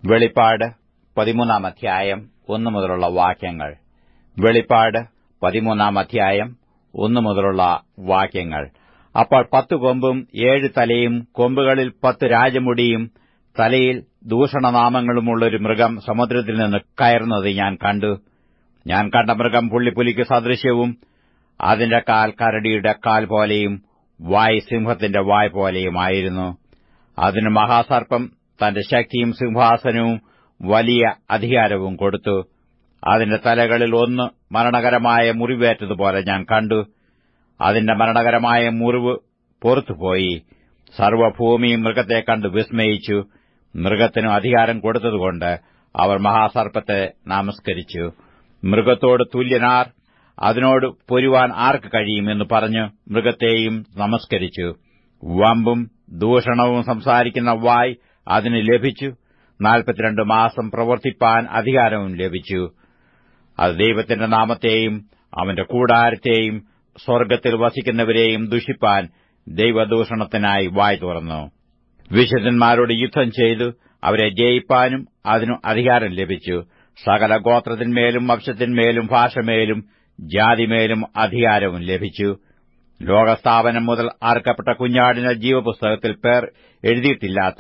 വെളിപ്പാട് പതിമൂന്നാം അധ്യായം ഒന്നു മുതലുള്ള വാക്യങ്ങൾ വെളിപ്പാട് പതിമൂന്നാം അധ്യായം ഒന്നു മുതലുള്ള വാക്യങ്ങൾ അപ്പോൾ പത്തു കൊമ്പും ഏഴ് തലയും കൊമ്പുകളിൽ പത്ത് രാജമുടിയും തലയിൽ ദൂഷണനാമങ്ങളുമുള്ളൊരു മൃഗം സമുദ്രത്തിൽ നിന്ന് കയറുന്നത് ഞാൻ കണ്ടു ഞാൻ കണ്ട മൃഗം പുള്ളിപ്പുലിക്ക് സദൃശ്യവും അതിന്റെ കാൽ കരടിയുടെ കാൽ പോലെയും വായ് സിംഹത്തിന്റെ വായ് പോലെയുമായിരുന്നു അതിന് മഹാസർപ്പം തന്റെ ശക്തിയും സിംഹാസനവും വലിയ അധികാരവും കൊടുത്തു അതിന്റെ തലകളിൽ ഒന്ന് മരണകരമായ മുറിവേറ്റതുപോലെ ഞാൻ കണ്ടു അതിന്റെ മരണകരമായ മുറിവ് പൊറത്തുപോയി സർവ്വഭൂമിയും മൃഗത്തെ കണ്ടു വിസ്മയിച്ചു മൃഗത്തിനു അധികാരം കൊടുത്തതുകൊണ്ട് അവർ മഹാസർപ്പത്തെ നമസ്കരിച്ചു മൃഗത്തോട് തുല്യനാർ അതിനോട് പൊരുവാൻ ആർക്ക് കഴിയുമെന്ന് പറഞ്ഞ് മൃഗത്തെയും നമസ്കരിച്ചു വമ്പും ദൂഷണവും സംസാരിക്കുന്ന വായ് അതിന് ലഭിച്ചു നാൽപ്പത്തിരണ്ട് മാസം പ്രവർത്തിപ്പാൻ അധികാരവും ലഭിച്ചു അത് ദൈവത്തിന്റെ നാമത്തെയും അവന്റെ കൂടാരത്തെയും സ്വർഗ്ഗത്തിൽ വസിക്കുന്നവരെയും ദുഷിപ്പാൻ ദൈവദൂഷണത്തിനായി വായ് തുറന്നു വിശുദ്ധന്മാരോട് യുദ്ധം ചെയ്തു അവരെ ജയിപ്പാനും അതിനു അധികാരം ലഭിച്ചു സകല ഗോത്രത്തിന്മേലും വംശത്തിന്മേലും ഭാഷമേലും ജാതിമേലും അധികാരവും ലഭിച്ചു ലോകസ്ഥാപനം മുതൽ അർക്കപ്പെട്ട കുഞ്ഞാടിന് ജീവപുസ്തകത്തിൽ പേർ എഴുതിയിട്ടില്ലാത്ത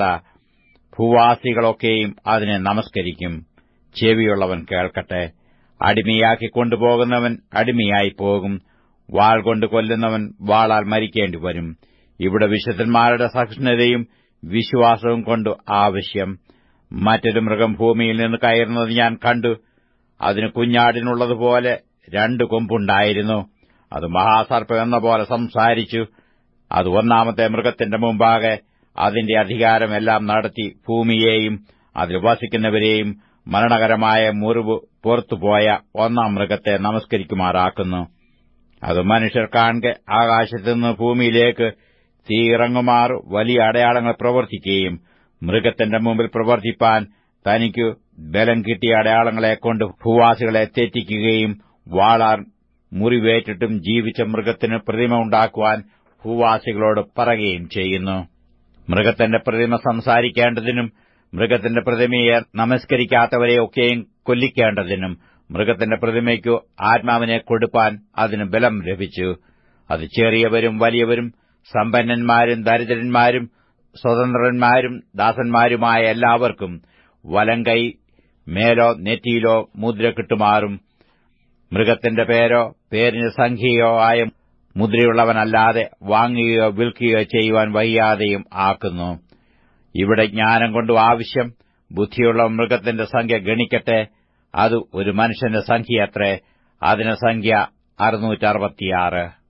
ഭൂവാസികളൊക്കെയും അതിനെ നമസ്കരിക്കും ചെവിയുള്ളവൻ കേൾക്കട്ടെ അടിമയാക്കി കൊണ്ടുപോകുന്നവൻ അടിമയായി പോകും വാൾ കൊണ്ട് കൊല്ലുന്നവൻ വാളാൽ മരിക്കേണ്ടി വരും ഇവിടെ വിശുദ്ധന്മാരുടെ സഹിഷ്ണുതയും വിശ്വാസവും കൊണ്ട് ആവശ്യം മറ്റൊരു മൃഗം ഭൂമിയിൽ നിന്ന് കയറുന്നത് ഞാൻ കണ്ടു അതിന് കുഞ്ഞാടിനുള്ളതുപോലെ രണ്ട് കൊമ്പുണ്ടായിരുന്നു അത് മഹാസർപ്പം എന്ന പോലെ സംസാരിച്ചു അത് ഒന്നാമത്തെ മൃഗത്തിന്റെ മുമ്പാകെ അതിന്റെ അധികാരമെല്ലാം നടത്തി ഭൂമിയെയും അതിൽ വസിക്കുന്നവരെയും മരണകരമായ മുറിവ് പുറത്തുപോയ ഒന്നാം മൃഗത്തെ നമസ്കരിക്കുമാറാക്കുന്നു അത് മനുഷ്യർ കാണെ ആകാശത്തുനിന്ന് ഭൂമിയിലേക്ക് തീ ഇറങ്ങുമാർ വലിയ അടയാളങ്ങൾ പ്രവർത്തിക്കുകയും മൃഗത്തിന്റെ മുമ്പിൽ പ്രവർത്തിപ്പാൻ തനിക്കു ബലം കിട്ടിയ അടയാളങ്ങളെക്കൊണ്ട് ഭൂവാസികളെ തെറ്റിക്കുകയും വാളാർ മുറിവേറ്റിട്ടും ജീവിച്ച മൃഗത്തിന് പ്രതിമ ഉണ്ടാക്കുവാൻ ഭൂവാസികളോട് പറയുകയും ചെയ്യുന്നു മൃഗത്തിന്റെ പ്രതിമ സംസാരിക്കേണ്ടതിനും മൃഗത്തിന്റെ പ്രതിമയെ നമസ്കരിക്കാത്തവരെയൊക്കെയും കൊല്ലിക്കേണ്ടതിനും മൃഗത്തിന്റെ പ്രതിമയ്ക്കു ആത്മാവിനെ കൊടുപ്പാൻ അതിന് ബലം ലഭിച്ചു അത് ചെറിയവരും വലിയവരും സമ്പന്നന്മാരും ദരിദ്രന്മാരും സ്വതന്ത്രന്മാരും ദാസന്മാരുമായ എല്ലാവർക്കും വലങ്കൈ മേലോ നെറ്റിയിലോ മുദ്ര കിട്ടുമാറും മൃഗത്തിന്റെ പേരോ പേരിന് സംഖ്യയോ ആയ മുദ്രയുള്ളവനല്ലാതെ വാങ്ങുകയോ വിൽക്കുകയോ ചെയ്യുവാൻ വയ്യാതെയും ആക്കുന്നു ഇവിടെ ജ്ഞാനം കൊണ്ടു ആവശ്യം ബുദ്ധിയുള്ള മൃഗത്തിന്റെ സംഖ്യ ഗണിക്കട്ടെ അത് ഒരു മനുഷ്യന്റെ സംഖ്യയത്രേ അതിന് സംഖ്യ അറുന്നൂറ്ററുപത്തിയാറ്